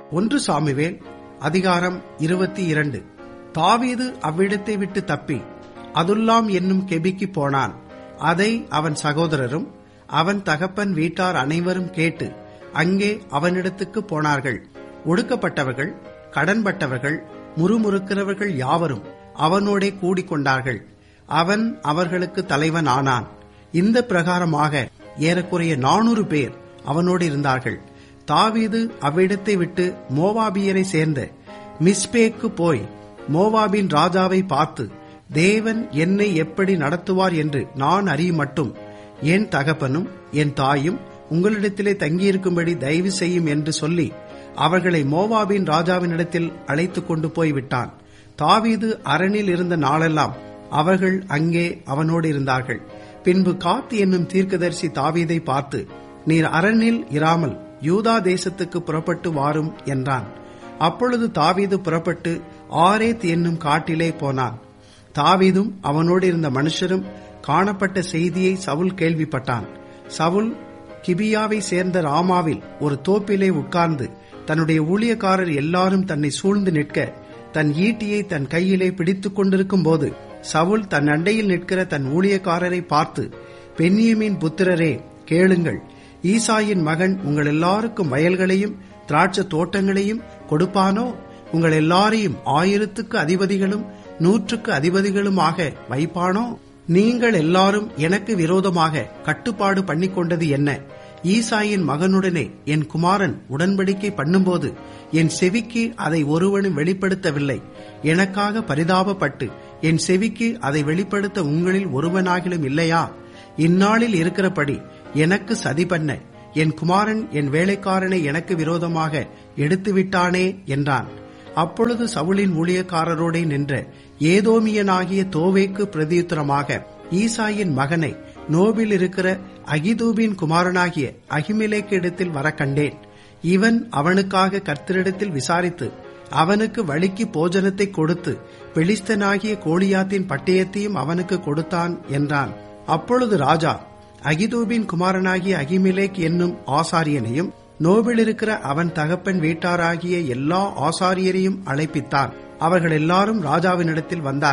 ஒன்று சாமுவேல் அதிகாரம் இருபத்தி இரண்டு தாவீது அவ்விடத்தை விட்டு தப்பி அதுல்லாம் என்னும் கெபிக்கு போனான் அதை அவன் சகோதரரும் அவன் தகப்பன் வீட்டார் அனைவரும் கேட்டு அங்கே அவனிடத்துக்கு போனார்கள் ஒடுக்கப்பட்டவர்கள் கடன்பட்டவர்கள் முறுமுறுக்கிறவர்கள் யாவரும் அவனோடே கூடிக்கொண்டார்கள் அவன் அவர்களுக்கு தலைவன் ஆனான் இந்த பிரகாரமாக ஏறக்குறைய நானூறு பேர் அவனோடு இருந்தார்கள் தாவீது அவ்விடத்தை விட்டு மோவாபியரை சேர்ந்த மிஸ்பேக்கு போய் மோவாபின் ராஜாவை பார்த்து தேவன் என்னை எப்படி நடத்துவார் என்று நான் அறியும் மட்டும் என் தகப்பனும் என் தாயும் உங்களிடத்திலே தங்கியிருக்கும்படி தயவு செய்யும் என்று சொல்லி அவர்களை மோவாபின் ராஜாவினிடத்தில் அழைத்து கொண்டு போய்விட்டான் தாவீது அரணில் இருந்த நாளெல்லாம் அவர்கள் அங்கே அவனோடு இருந்தார்கள் பின்பு காத்து என்னும் தீர்க்கதரிசி தாவீதை பார்த்து நீர் அரணில் இராமல் யூதா தேசத்துக்கு புறப்பட்டு வாரும் என்றான் அப்பொழுது தாவீது புறப்பட்டு ஆரேத் என்னும் காட்டிலே போனான் தாவீதும் அவனோடு இருந்த மனுஷரும் காணப்பட்ட செய்தியை சவுல் கேள்விப்பட்டான் சவுல் கிபியாவை சேர்ந்த ராமாவில் ஒரு தோப்பிலே உட்கார்ந்து தன்னுடைய ஊழியக்காரர் எல்லாரும் தன்னை சூழ்ந்து நிற்க தன் ஈட்டியை தன் கையிலே பிடித்துக் கொண்டிருக்கும் போது சவுல் தன் அண்டையில் நிற்கிற தன் ஊழியக்காரரை பார்த்து பென்னியமின் புத்திரரே கேளுங்கள் ஈசாயின் மகன் உங்கள் எல்லாருக்கும் வயல்களையும் திராட்சை தோட்டங்களையும் கொடுப்பானோ உங்கள் எல்லாரையும் ஆயிரத்துக்கு அதிபதிகளும் நூற்றுக்கு அதிபதிகளுமாக வைப்பானோ நீங்கள் எல்லாரும் எனக்கு விரோதமாக கட்டுப்பாடு பண்ணிக்கொண்டது என்ன ஈசாயின் மகனுடனே என் குமாரன் உடன்படிக்கை பண்ணும்போது என் செவிக்கு அதை ஒருவனும் வெளிப்படுத்தவில்லை எனக்காக பரிதாபப்பட்டு என் செவிக்கு அதை வெளிப்படுத்த உங்களில் ஒருவனாகிலும் இல்லையா இந்நாளில் இருக்கிறபடி எனக்கு சதி பண்ண என் குமாரன் என் வேலைக்காரனை எனக்கு விரோதமாக எடுத்துவிட்டானே என்றான் அப்பொழுது சவுளின் ஊழியக்காரரோடே நின்ற ஏதோமியனாகிய தோவேக்கு பிரதியுத்தரமாக ஈசாயின் மகனை நோபில் இருக்கிற அகிதூபின் குமாரனாகிய அகிமிலேக்கு இடத்தில் வர கண்டேன் இவன் அவனுக்காக கர்த்தரிடத்தில் விசாரித்து அவனுக்கு வழிக்கு போஜனத்தை கொடுத்து பெலிஸ்தனாகிய கோலியாத்தின் பட்டயத்தையும் அவனுக்கு கொடுத்தான் என்றான் அப்பொழுது ராஜா அகிதூபின் குமாரனாகிய அகிமிலேக் என்னும் ஆசாரியனையும் நோபில் இருக்கிற அவன் தகப்பன் வீட்டாராகிய எல்லா ஆசாரியரையும் அழைப்பித்தான் அவர்கள் எல்லாரும் ராஜாவினிடத்தில் வந்தார்